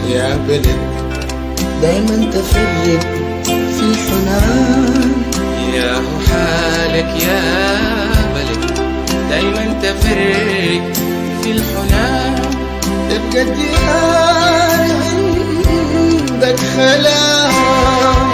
يا بلد دايما تفرق في الحنان يا هو حالك يا بلد دايما تفرق في الحنان تبقى الديار عندك خلاص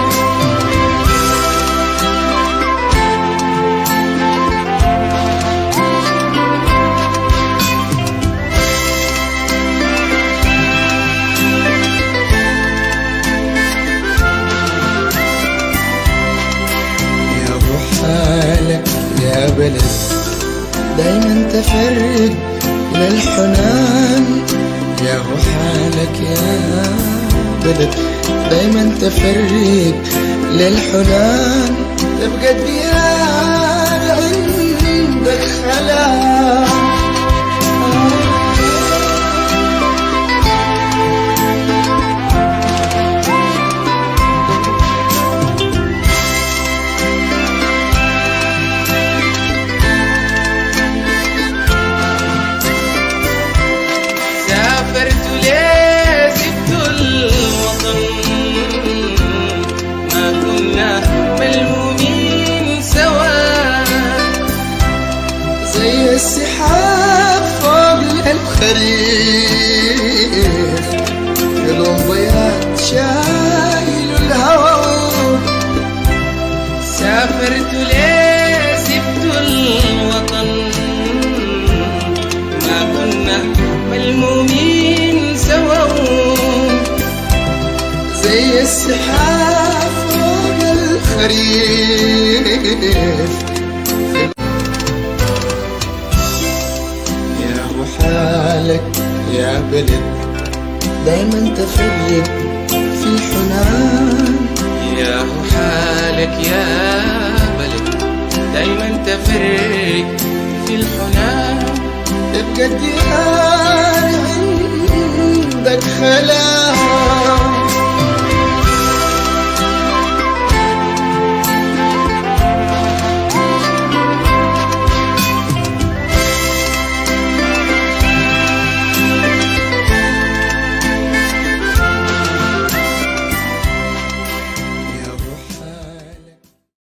يا ابو حالك يا بلد دايما تفرق للحنان يا ابو حالك يا بلد دايما تفرق للحنان تبقى الديار عندك خلاص سافرت ليه سبت الوطن ما كنا ملمومين سوا زي السحاب فوق الخريف يلوم بياض شايل الهوى سافرت ليه سبت الوطن ما كنا ملمومين سوا زي السحاب فوق الخريف يا ابو حالك يا بلد دايما تفرق في الحنان يا هو حالك يا بلد دايما تفرق في الحنان تبقى الديار عندك خلاص